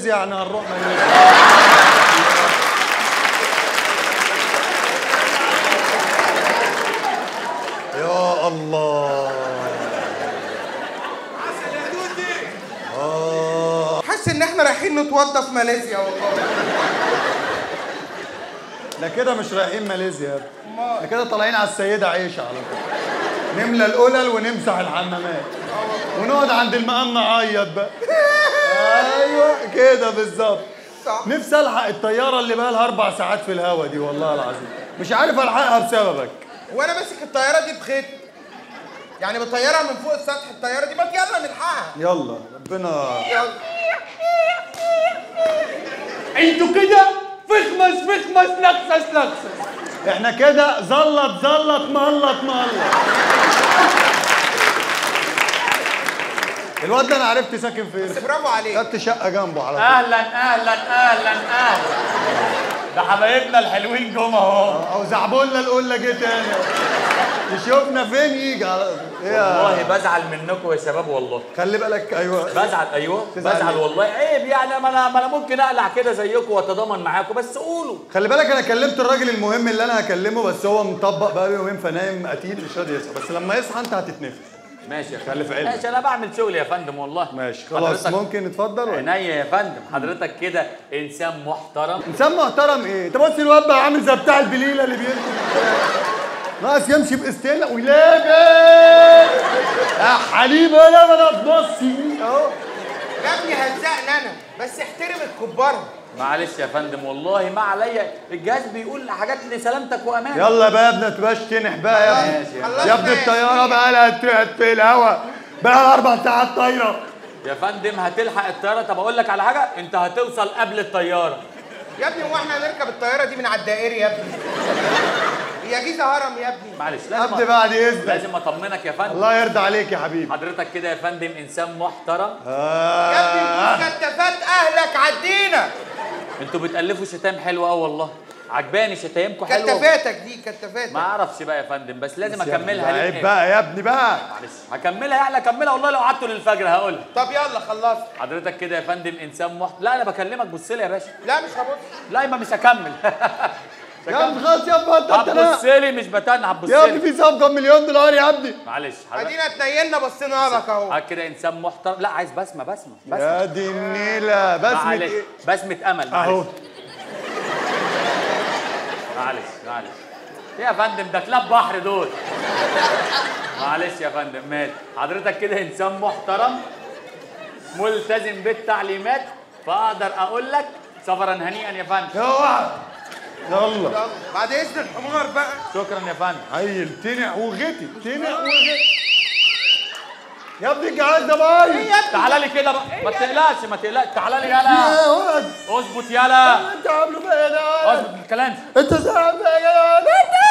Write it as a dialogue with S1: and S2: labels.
S1: ماليزيا يعني هنروح ماليزيا يا الله
S2: حاسس ان احنا رايحين نتوضى في ماليزيا والله
S1: ده كده مش رايحين ماليزيا يا ابني ده كده طالعين على السيدة عيشة على طول نملى القلل ونمسح الحمامات ونقعد عند المقام نعيط بقى ايوه كده بالظبط
S2: صح.
S1: نفسي الحق الطياره اللي بقى لها اربع ساعات في الهوا دي والله العظيم مش عارف الحقها بسببك
S2: وانا ماسك الطياره دي بخيط يعني بطيرها من فوق السطح الطياره دي ما يلا نلحقها
S1: يلا ربنا
S2: يلا
S3: انتوا كده فخمس فخمس لقصص لقصص
S1: احنا كده زلط زلط ملط ملط الواد ده انا عرفت ساكن
S2: بس
S1: فين
S2: برافو عليك
S1: خدت شقه جنبه على طول
S3: اهلا اهلا اهلا اهلا ده حبايبنا الحلوين جم اهو
S1: او زعبولنا القله جه تاني يشوفنا فين يجي على ايه يا-
S3: والله بزعل منكم يا شباب والله
S1: خلي بالك ايوه
S3: بزعل ايوه
S1: تزعل
S3: بزعل
S1: ليه؟
S3: والله عيب يعني ما انا ما انا ممكن اقلع كده زيكم واتضامن معاكم بس قولوا
S1: خلي بالك انا كلمت الراجل المهم اللي انا هكلمه بس هو مطبق بقى يومين فنايم قتيل مش راضي يصحى بس لما يصحى انت هتتنفس
S3: ماشي يا
S1: خلي
S3: فندم
S1: في علمك.
S3: ماشي انا بعمل شغل يا فندم والله
S1: ماشي خلاص
S3: حضرتك-
S1: ممكن نتفضل ولا
S3: عينيا يا فندم حضرتك كده انسان محترم
S1: انسان محترم ايه انت بص الواد بقى عامل زي بتاع البليله اللي بيركب ناقص يمشي باستيلا ولابس يا حليب انا ما تبصي اهو
S2: يا ابني هزقني انا بس احترم الكبار
S3: معلش يا فندم والله ما عليا الجهاز بيقول حاجات لسلامتك وامان
S1: يلا بقى يا ابني تبقاش تنح بقى يا ابني
S3: ماشي يا
S2: خلصنا
S1: يا ابني
S2: يا
S1: الطياره
S2: سيدي.
S1: بقى لها تحت في الهوا بقى لها اربع ساعات طايره
S3: يا فندم هتلحق الطياره طب اقول لك على حاجه انت هتوصل قبل الطياره
S2: يا ابني هو احنا هنركب الطياره دي من على الدائري يا ابني هي جيزه هرم يا ابني
S3: معلش
S1: يا ابني
S3: لازم
S1: بعد اذنك
S3: لازم اطمنك يا فندم
S1: الله يرضى عليك يا حبيبي
S3: حضرتك كده يا فندم انسان محترم
S2: يا ابني
S1: آه.
S2: نكون كتافات اهلك عدينا
S3: انتوا بتالفوا شتايم حلوه قوي والله عجباني شتايمكم حلوه
S2: كتافاتك دي كتافاتك
S3: ما اعرفش بقى يا فندم بس لازم
S1: بس يا ابني
S3: اكملها
S1: عيب
S3: ليه
S1: بقى يا ابني بقى
S3: معلش هكملها يعني اكملها والله لو قعدتوا للفجر هقولها
S2: طب يلا خلصت
S3: حضرتك كده يا فندم انسان محترم لا انا بكلمك بص لي يا باشا
S2: لا مش هبص
S3: لا يبقى مش هكمل مش
S1: يا
S3: هكمل.
S1: ابني خلاص يا ابني انت انت
S3: هتبص لي مش بتنع هتبص
S1: يا ابني
S3: لي
S1: في صفقه بمليون دولار يا ابني
S3: معلش حضرتك
S2: ادينا اتنيلنا بصينا لك اهو
S3: حضرتك كده انسان محترم لا عايز بسمه بسمه بسمه
S1: يا دي النيله بسمة
S3: معلش
S1: ايه
S3: بسمه امل معلش
S1: اهو
S3: معلش معلش إيه يا فندم ده كلاب بحر دول معلش يا فندم ماشي حضرتك كده انسان محترم ملتزم بالتعليمات فاقدر اقول لك سفرا هنيئا يا فندم
S1: يا واحد يلا
S2: يلا بعد اذن الحمار بقى
S3: شكرا يا فندم
S1: عيل تنع وغتي تنع وغتي يا ابني الجهاز ده بايظ
S3: تعالى لي كده بقى ما تقلقش ما تقلقش تعالى لي يلا
S1: يا ولد
S3: اظبط يلا
S1: انت عامله بقى يا ده
S3: اظبط الكلام
S1: انت زعل بقى يا جدع